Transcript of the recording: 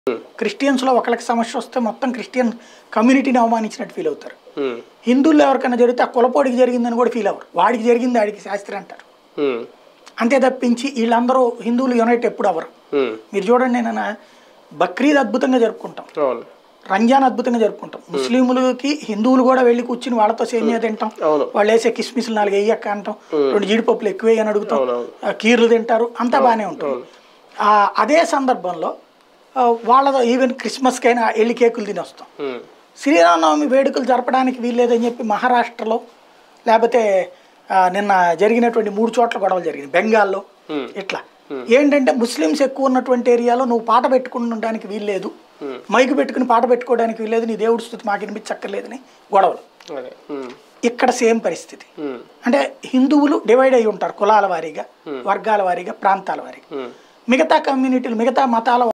క్రిస్టియన్స్లో ఒకళ్ళకి సమస్య వస్తే మొత్తం క్రిస్టియన్ కమ్యూనిటీని అవమానించినట్టు ఫీల్ అవుతారు ఉమ్, హిందువుల్లో ఎవరికైనా జరిగితే ఆ కులపోడికి జరిగిందని కూడా ఫీల్ అవ్వరు వాడికి జరిగింది వాడికి శాస్త్రి అంటారు ఉమ్, అంతే తప్పించి వీళ్ళందరూ హిందువులు యునైట్ ఎప్పుడు అవ్వరు ఉమ్, మీరు చూడండి నేను బక్రీద్ అద్భుతంగా జరుపుకుంటాం అవును రంజాన్ అద్భుతంగా జరుపుకుంటాం ముస్లింలకి హిందువులు కూడా వెళ్ళి కూర్చుని వాళ్ళతో సేమియా తింటాం అవును. వాళ్ళు వేసే కిస్మిస్లు నాలుగు వేయక్క అంటాం రెండు జీడిపప్పులు ఎక్కువ వేయని అడుగుతాం అవునవును. ఆ, కీర్లు తింటారు అంతా బాగానే ఉంటుంది ఆ, అదే సందర్భంలో ఆ, వాళ్ళ ఈవెన్ క్రిస్మస్కైనా వెళ్ళి కేకులు తిని వస్తాం ఉమ్, శ్రీరామనవమి వేడుకలు జరపడానికి వీల్లేదని చెప్పి మహారాష్ట్రలో లేకపోతే ఆ, నిన్న జరిగినటువంటి మూడు చోట్ల గొడవలు జరిగింది బెంగాల్లో Hmm. ఇట్లా ఏంటంటే ముస్లిమ్స్ ఎక్కువ ఉన్నటువంటి ఏరియాలో నువ్వు పాట పెట్టుకుండడానికి వీల్లేదు మైకు పెట్టుకుని పాట పెట్టుకోవడానికి వీల్లేదు నీ దేవుడి స్థుతి మాకు వినిపించక్కర్లేదని గొడవలు అదే ఉమ్, ఇక్కడ సేమ్ పరిస్థితి ఉమ్, అంటే హిందువులు డివైడ్ అయి ఉంటారు కులాల వారీగా వర్గాల వారీగా ప్రాంతాల వారీగా ఉమ్. మిగతా కమ్యూనిటీలు మిగతా మతాల